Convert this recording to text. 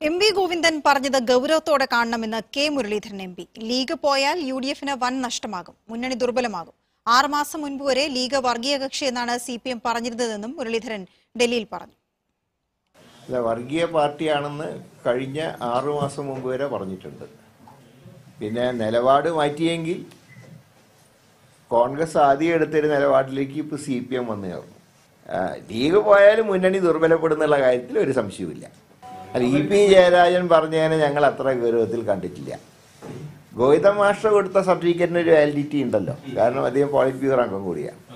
M V Govindan പറഞ്ഞത് ഗൗരവത്തോടെ കാണണമെന്ന് K Muraleedharan M P league പോയാൽ യു ഡി എഫിന് വൻ നഷ്ടമാകും മുന്നണി ദുർബലമാകും ആറുമാസം മുൻപ് വരെ ലീഗ് വർഗീയ കക്ഷി എന്നാണ് സി പി എം പറഞ്ഞിരുന്നതെന്നും മുരളീധരൻ ഡൽഹിയിൽ പറഞ്ഞു അല്ല വർഗീയ പാർട്ടിയാണെന്ന് കഴിഞ്ഞ ആറു മാസം മുമ്പ് വരെ പറഞ്ഞിട്ടുണ്ട് പിന്നെ നിലപാട് മാറ്റിയെങ്കിൽ കോൺഗ്രസ് ആദ്യം എടുത്തൊരു നിലപാടിലേക്ക് ഇപ്പോൾ സി പി എം വന്നു ചേർന്നു ആ, ലീഗ് പോയാലും മുന്നണി ദുർബലപ്പെടുന്നുള്ള കാര്യത്തിൽ ഒരു സംശയവുമില്ല അല്ല ഇ പി ജയരാജൻ പറഞ്ഞതിനെ ഞങ്ങൾ അത്ര ഗൗരവത്തിൽ കണ്ടിട്ടില്ല ഗോവിന്ദ മാസ്റ്റർ കൊടുത്ത സർട്ടിഫിക്കറ്റിന് ഒരു വാലിഡിറ്റി ഉണ്ടല്ലോ കാരണം അദ്ദേഹം പോളിറ്റ് ബ്യൂറോ അംഗം കൂടിയാണ്